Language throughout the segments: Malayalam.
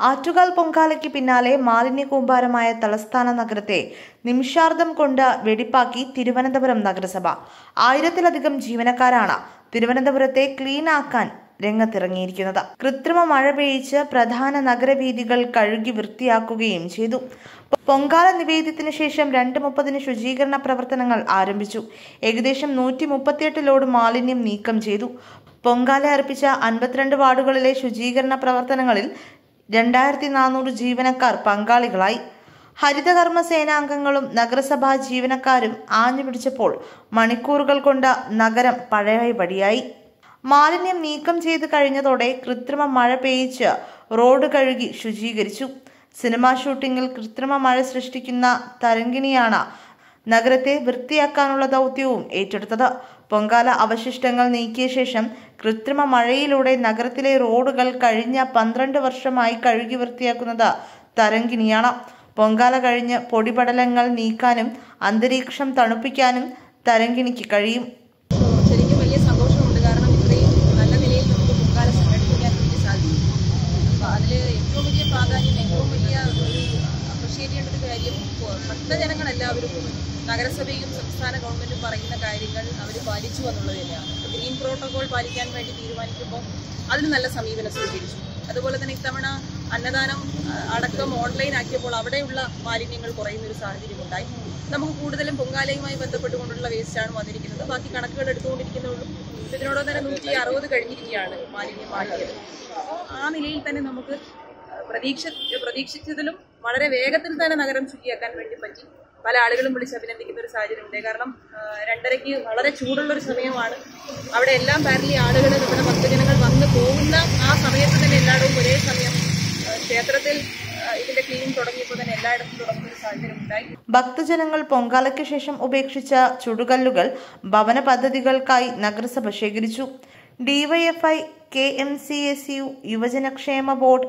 ആറ്റുകാൽ പൊങ്കാലയ്ക്ക് പിന്നാലെ മാലിന്യ കൂമ്പാരമായ തലസ്ഥാന നഗരത്തെ നിമിഷാർദ്ധം കൊണ്ട് വെടിപ്പാക്കി തിരുവനന്തപുരം നഗരസഭ ആയിരത്തിലധികം ജീവനക്കാരാണ് തിരുവനന്തപുരത്തെ ക്ലീൻ ആക്കാൻ രംഗത്തിറങ്ങിയിരിക്കുന്നത് കൃത്രിമ മഴ പെയ്യിച്ച് പ്രധാന നഗരവീഥികൾ കഴുകി വൃത്തിയാക്കുകയും ചെയ്തു പൊങ്കാല നിവേദ്യത്തിന് ശേഷം രണ്ട് മുപ്പതിന് ശുചീകരണ പ്രവർത്തനങ്ങൾ ആരംഭിച്ചു ഏകദേശം നൂറ്റി മുപ്പത്തിയെട്ട് ലോഡ് മാലിന്യം നീക്കം ചെയ്തു പൊങ്കാല അർപ്പിച്ച അൻപത്തിരണ്ട് വാർഡുകളിലെ ശുചീകരണ പ്രവർത്തനങ്ങളിൽ രണ്ടായിരത്തി നാനൂറ് ജീവനക്കാർ പങ്കാളികളായി ഹരിതകർമ്മ സേനാംഗങ്ങളും നഗരസഭാ ജീവനക്കാരും ആഞ്ഞു പിടിച്ചപ്പോൾ മണിക്കൂറുകൾ കൊണ്ട് നഗരം പഴയപടിയായി മാലിന്യം നീക്കം ചെയ്ത് കഴിഞ്ഞതോടെ കൃത്രിമ മഴ പെയ്യിച്ച് റോഡ് കഴുകി ശുചീകരിച്ചു സിനിമാ ഷൂട്ടിങ്ങിൽ കൃത്രിമ മഴ സൃഷ്ടിക്കുന്ന തരംഗിണിയാണ് നഗരത്തെ വൃത്തിയാക്കാനുള്ള ദൗത്യവും ഏറ്റെടുത്തത് പൊങ്കാല അവശിഷ്ടങ്ങൾ നീക്കിയ ശേഷം കൃത്രിമ മഴയിലൂടെ നഗരത്തിലെ റോഡുകൾ കഴിഞ്ഞ പന്ത്രണ്ട് വർഷമായി കഴുകി വൃത്തിയാക്കുന്നത് തരംഗിണിയാണ് പൊങ്കാല കഴിഞ്ഞ് പൊടിപടലങ്ങൾ നീക്കാനും അന്തരീക്ഷം തണുപ്പിക്കാനും തരംഗിണിക്ക് കഴിയും ശരിക്കും വലിയ സന്തോഷമുണ്ട് കാരണം ഇത്രയും നല്ല നിലയിൽ നമുക്ക് പൊങ്കാല സംഘടിപ്പിക്കാൻ വേണ്ടി സാധിക്കും അപ്പോൾ അതിൽ ഏറ്റവും വലിയ പ്രാധാന്യം ഏറ്റവും വലിയ ഒരു അപ്രിഷ്യേറ്റ് ചെയ്യേണ്ട ഒരു കാര്യം ഇപ്പോൾ ഭക്തജനങ്ങളെല്ലാവരും നഗരസഭയും സംസ്ഥാന ഗവൺമെന്റും പറയുന്ന കാര്യങ്ങൾ അവർ പാലിച്ചു എന്നുള്ളത് തന്നെയാണ് ഗ്രീൻ പ്രോട്ടോകോൾ പാലിക്കാൻ വേണ്ടി തീരുമാനിക്കുമ്പോൾ അതിന് നല്ല സമീപനം സ്വീകരിച്ചു അതുപോലെ തന്നെ ഇത്തവണ അന്നദാനം ആ, അടക്കം ഓൺലൈൻ ആക്കിയപ്പോൾ അവിടെയുള്ള മാലിന്യങ്ങൾ കുറയുന്ന ഒരു സാഹചര്യം ഉണ്ടായി നമുക്ക് കൂടുതലും പൊങ്കാലയുമായി ബന്ധപ്പെട്ടുകൊണ്ടുള്ള വേസ്റ്റാണ് വന്നിരിക്കുന്നത് ബാക്കി കണക്കുകൾ എടുത്തുകൊണ്ടിരിക്കുന്നുള്ളൂ ഇതിനോടൊപ്പം തന്നെ നൂറ്റി അറുപത് കഴിഞ്ഞിരിക്കുകയാണ് മാലിന്യം മാറ്റിയത് അപ്പോൾ ആ നിലയിൽ തന്നെ നമുക്ക് പ്രതീക്ഷ പ്രതീക്ഷിച്ചതിലും വളരെ വേഗത്തിൽ തന്നെ നഗരം ശുചിയാക്കാൻ വേണ്ടി പറ്റി പല ആളുകളും വിളിച്ച് അഭിനന്ദിക്കുന്ന ഒരു സാഹചര്യം ഉണ്ട് കാരണം ആ, രണ്ടരയ്ക്ക് വളരെ ചൂടുള്ള ഒരു സമയമാണ് അവിടെ എല്ലാം പാരലി ആളുകൾ നമ്മുടെ ഭക്തജനങ്ങൾ വന്ന് പോകുന്ന ആ സമയത്ത് തന്നെ എല്ലായിടവും ഒരേ സമയം ആ, ക്ഷേത്രത്തിൽ ആ, ഇതിന്റെ ക്ലീനിങ് തുടങ്ങിയപ്പോൾ തന്നെ എല്ലായിടത്തും തുടങ്ങുന്ന ഒരു സാഹചര്യം ഉണ്ടായി ഭക്തജനങ്ങൾ പൊങ്കാലയ്ക്ക് ശേഷം ഉപേക്ഷിച്ച ചുടുകല്ലുകൾ ഭവന പദ്ധതികൾക്കായി നഗരസഭ ശേഖരിച്ചു DYFI K M C S U യുവജനക്ഷേമ board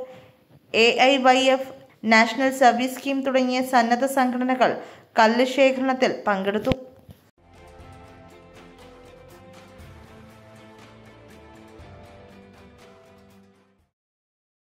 A I Y F national service scheme തുടങ്ങിയ സന്നദ്ധ സംഘടനകൾ കല്ല് ശേഖരണത്തിൽ പങ്കെടുത്തു